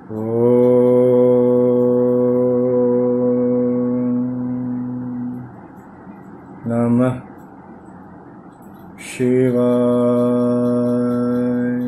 ॐ नमः शिवाय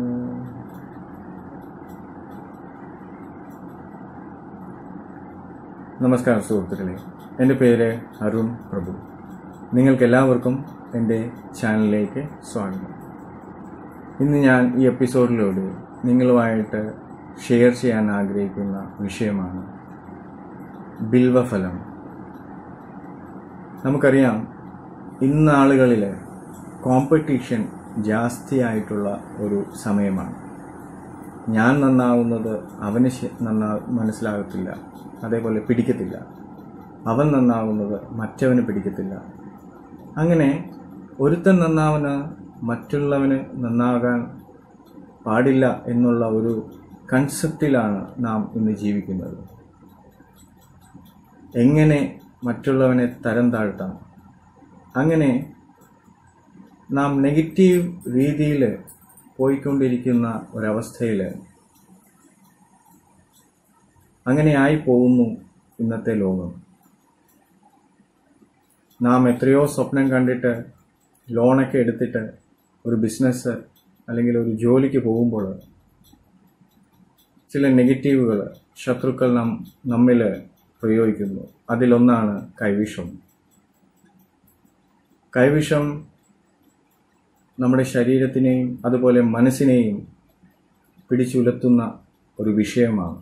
നമസ്കാരം സുഹൃത്തുക്കളെ എൻ്റെ പേര് അരുൺ പ്രഭു നിങ്ങൾക്കെല്ലാവർക്കും എൻ്റെ ചാനലിലേക്ക് സ്വാഗതം ഇന്ന് ഞാൻ ഈ എപ്പിസോഡിലൂടെ നിങ്ങളുമായിട്ട് ഷെയർ ചെയ്യാൻ ആഗ്രഹിക്കുന്ന വിഷയമാണ് ബിൽവഫലം നമുക്കറിയാം ഇന്നാളുകളിൽ കോമ്പറ്റീഷൻ ജാസ്തിയായിട്ടുള്ള ഒരു സമയമാണ് ഞാൻ നന്നാവുന്നത് അവന് ശ- നന്നാ മനസ്സിലാകത്തില്ല അതേപോലെ പിടിക്കത്തില്ല അവൻ നന്നാവുന്നത് മറ്റവന് പിടിക്കത്തില്ല അങ്ങനെ ഒരുത്തൻ നന്നാവന് മറ്റുള്ളവന് നന്നാകാൻ പാടില്ല എന്നുള്ള ഒരു കൺസെപ്റ്റിലാണ് നാം ഇന്ന് ജീവിക്കുന്നത് എങ്ങനെ മറ്റുള്ളവനെ തരം താഴ്ത്താം അങ്ങനെ നാം നെഗറ്റീവ് രീതിയിൽ പോയിക്കൊണ്ടിരിക്കുന്ന ഒരവസ്ഥയിൽ അങ്ങനെയായി പോകുന്നു ഇന്നത്തെ ലോകം നാം എത്രയോ സ്വപ്നം കണ്ടിട്ട് ലോണൊക്കെ എടുത്തിട്ട് ഒരു ബിസിനസ് അല്ലെങ്കിൽ ഒരു ജോലിക്ക് പോകുമ്പോൾ ചില നെഗറ്റീവുകൾ ശത്രുക്കൾ നാം നമ്മിൽ പ്രയോഗിക്കുന്നു അതിലൊന്നാണ് കൈവിഷം കൈവിഷം നമ്മുടെ ശരീരത്തിനെയും അതുപോലെ മനസ്സിനെയും പിടിച്ചുലത്തുന്ന ഒരു വിഷയമാണ്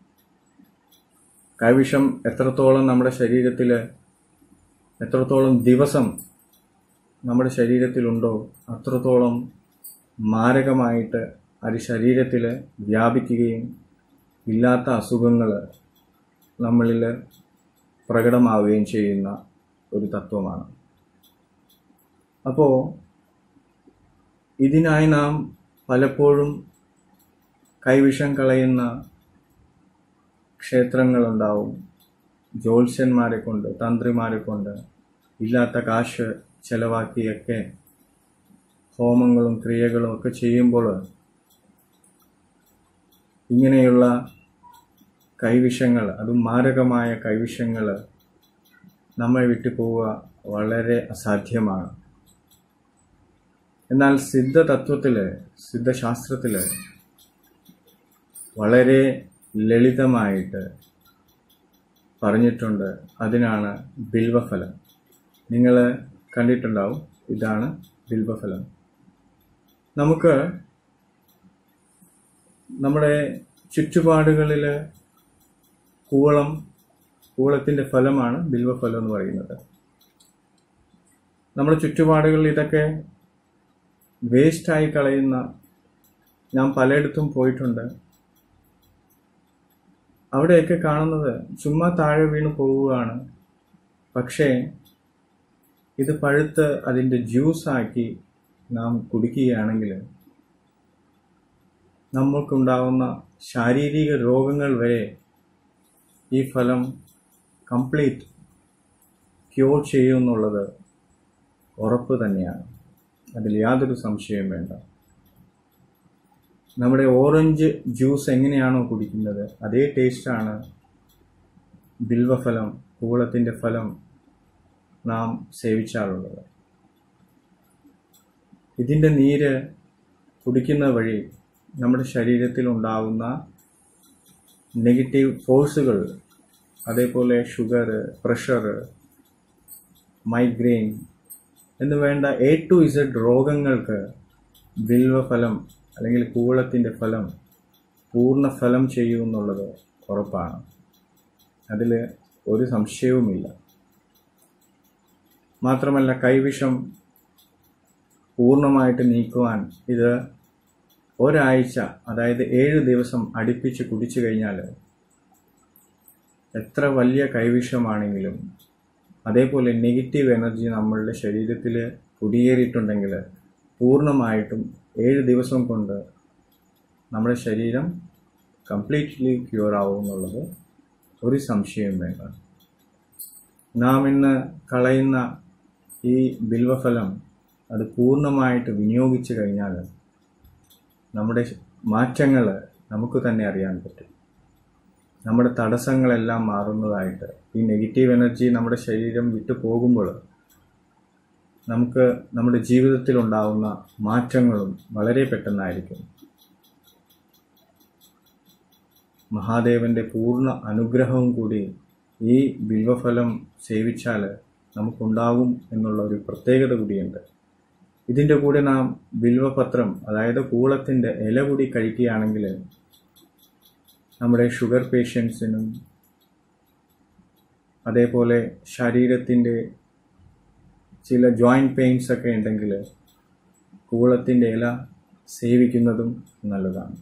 കൈവിഷം എത്രത്തോളം നമ്മുടെ ശരീരത്തിൽ എത്രത്തോളം ദിവസം നമ്മുടെ ശരീരത്തിലുണ്ടോ അത്രത്തോളം മാരകമായിട്ട് അത് ശരീരത്തിൽ വ്യാപിക്കുകയും ഇല്ലാത്ത അസുഖങ്ങൾ നമ്മളിൽ പ്രകടമാവുകയും ചെയ്യുന്ന ഒരു തത്വമാണ് അപ്പോൾ ഇതിനായി നാം പലപ്പോഴും കൈവിഷം കളയുന്ന ക്ഷേത്രങ്ങളുണ്ടാവും ജ്യോത്സ്യന്മാരെ കൊണ്ട് തന്ത്രിമാരെ കൊണ്ട് ഇല്ലാത്ത കാശ് ചെലവാക്കിയൊക്കെ ഹോമങ്ങളും ക്രിയകളും ഒക്കെ ചെയ്യുമ്പോൾ ഇങ്ങനെയുള്ള കൈവിഷങ്ങൾ അതും മാരകമായ കൈവിഷങ്ങൾ നമ്മെ വിട്ടു പോവുക വളരെ അസാധ്യമാണ് എന്നാൽ സിദ്ധതത്വത്തിൽ സിദ്ധശാസ്ത്രത്തിൽ വളരെ ലളിതമായിട്ട് പറഞ്ഞിട്ടുണ്ട് അതിനാണ് ബിൽവഫലം നിങ്ങൾ കണ്ടിട്ടുണ്ടാവും ഇതാണ് ബിൽവഫലം നമുക്ക് നമ്മുടെ ചുറ്റുപാടുകളിൽ കൂവളം കൂവളത്തിൻ്റെ ഫലമാണ് ബിൽവഫലം എന്ന് പറയുന്നത് നമ്മുടെ ചുറ്റുപാടുകളിൽ ഇതൊക്കെ വേസ്റ്റായി കളയുന്ന ഞാൻ പലയിടത്തും പോയിട്ടുണ്ട് അവിടെയൊക്കെ കാണുന്നത് ചുമ്മാ താഴെ വീണ് പോവുകയാണ് പക്ഷേ ഇത് പഴുത്ത് അതിൻ്റെ ജ്യൂസാക്കി നാം കുടിക്കുകയാണെങ്കിൽ നമ്മൾക്കുണ്ടാകുന്ന ശാരീരിക രോഗങ്ങൾ വരെ ഈ ഫലം കംപ്ലീറ്റ് ക്യൂർ ചെയ്യുമെന്നുള്ളത് ഉറപ്പ് തന്നെയാണ് അതിൽ യാതൊരു സംശയവും വേണ്ട നമ്മുടെ ഓറഞ്ച് ജ്യൂസ് എങ്ങനെയാണോ കുടിക്കുന്നത് അതേ ടേസ്റ്റാണ് ബിൽവഫലം കൂവളത്തിൻ്റെ ഫലം നാം സേവിച്ചാറുള്ളത് ഇതിൻ്റെ നീര് കുടിക്കുന്ന വഴി നമ്മുടെ ശരീരത്തിൽ ഉണ്ടാവുന്ന നെഗറ്റീവ് ഫോഴ്സുകൾ അതേപോലെ ഷുഗർ പ്രഷർ മൈഗ്രെയിൻ എന്ന് വേണ്ട എ ടു ഇസഡ് രോഗങ്ങൾക്ക് ബിൽവഫലം അല്ലെങ്കിൽ കൂവളത്തിൻ്റെ ഫലം പൂർണ്ണ ഫലം ചെയ്യുമെന്നുള്ളത് ഉറപ്പാണ് അതിൽ ഒരു സംശയവുമില്ല മാത്രമല്ല കൈവിഷം പൂർണ്ണമായിട്ട് നീക്കുവാൻ ഇത് ഒരാഴ്ച അതായത് ഏഴ് ദിവസം അടുപ്പിച്ച് കുടിച്ചു കഴിഞ്ഞാൽ എത്ര വലിയ കൈവിഷമാണെങ്കിലും അതേപോലെ നെഗറ്റീവ് എനർജി നമ്മളുടെ ശരീരത്തിൽ കുടിയേറിയിട്ടുണ്ടെങ്കിൽ പൂർണ്ണമായിട്ടും ഏഴ് ദിവസം കൊണ്ട് നമ്മുടെ ശരീരം കംപ്ലീറ്റ്ലി ക്യൂർ ആവും എന്നുള്ളത് ഒരു സംശയവും വേണ്ട നാം ഇന്ന് കളയുന്ന ഈ ബിൽവഫലം അത് പൂർണ്ണമായിട്ട് വിനിയോഗിച്ചു കഴിഞ്ഞാൽ നമ്മുടെ മാറ്റങ്ങൾ നമുക്ക് തന്നെ അറിയാൻ പറ്റും നമ്മുടെ തടസ്സങ്ങളെല്ലാം മാറുന്നതായിട്ട് ഈ നെഗറ്റീവ് എനർജി നമ്മുടെ ശരീരം വിട്ടു പോകുമ്പോൾ നമുക്ക് നമ്മുടെ ജീവിതത്തിൽ ഉണ്ടാവുന്ന മാറ്റങ്ങളും വളരെ പെട്ടെന്നായിരിക്കും മഹാദേവന്റെ പൂർണ്ണ അനുഗ്രഹവും കൂടി ഈ ബിൽവഫലം സേവിച്ചാൽ നമുക്കുണ്ടാകും എന്നുള്ള ഒരു പ്രത്യേകത കൂടിയുണ്ട് ഇതിൻ്റെ കൂടെ നാം ബിൽവപത്രം അതായത് കൂളത്തിൻ്റെ ഇല കൂടി കഴിക്കുകയാണെങ്കിൽ നമ്മുടെ ഷുഗർ പേഷ്യൻസിനും അതേപോലെ ശരീരത്തിൻ്റെ ചില ജോയിൻറ്റ് പെയിൻസ് ഒക്കെ ഉണ്ടെങ്കിൽ കൂളത്തിൻ്റെ ഇല സേവിക്കുന്നതും നല്ലതാണ്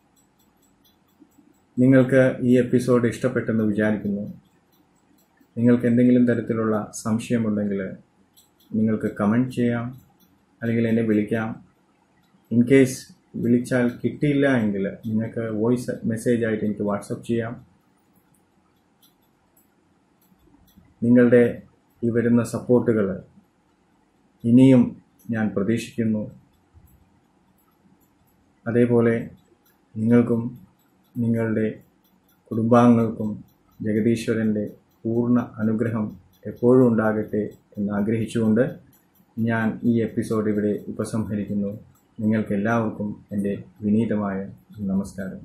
നിങ്ങൾക്ക് ഈ എപ്പിസോഡ് ഇഷ്ടപ്പെട്ടെന്ന് വിചാരിക്കുന്നു നിങ്ങൾക്ക് എന്തെങ്കിലും തരത്തിലുള്ള സംശയമുണ്ടെങ്കിൽ നിങ്ങൾക്ക് കമൻറ്റ് ചെയ്യാം അല്ലെങ്കിൽ എന്നെ വിളിക്കാം ഇൻ കേസ് വിളിച്ചാൽ കിട്ടിയില്ല എങ്കിൽ നിങ്ങൾക്ക് വോയിസ് മെസ്സേജ് ആയിട്ട് എനിക്ക് വാട്സപ്പ് ചെയ്യാം നിങ്ങളുടെ ഈ വരുന്ന സപ്പോർട്ടുകൾ ഇനിയും ഞാൻ പ്രതീക്ഷിക്കുന്നു അതേപോലെ നിങ്ങൾക്കും നിങ്ങളുടെ കുടുംബാംഗങ്ങൾക്കും ജഗദീശ്വരൻ്റെ പൂർണ്ണ അനുഗ്രഹം എപ്പോഴും ഉണ്ടാകട്ടെ എന്ന് ആഗ്രഹിച്ചുകൊണ്ട് ഞാൻ ഈ എപ്പിസോഡ് ഇവിടെ ഉപസംഹരിക്കുന്നു നിങ്ങൾക്ക് എല്ലാവർക്കും എൻ്റെ വിനീതമായ നമസ്കാരം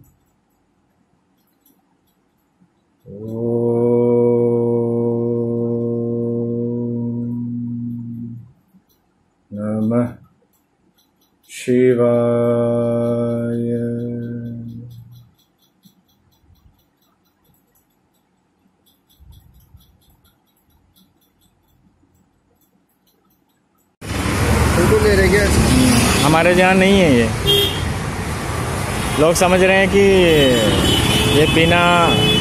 ഓം നമ ശിവായ बिल्कुल ले रहे क्या हमारे यहाँ नहीं है ये लोग समझ रहे हैं कि ये बिना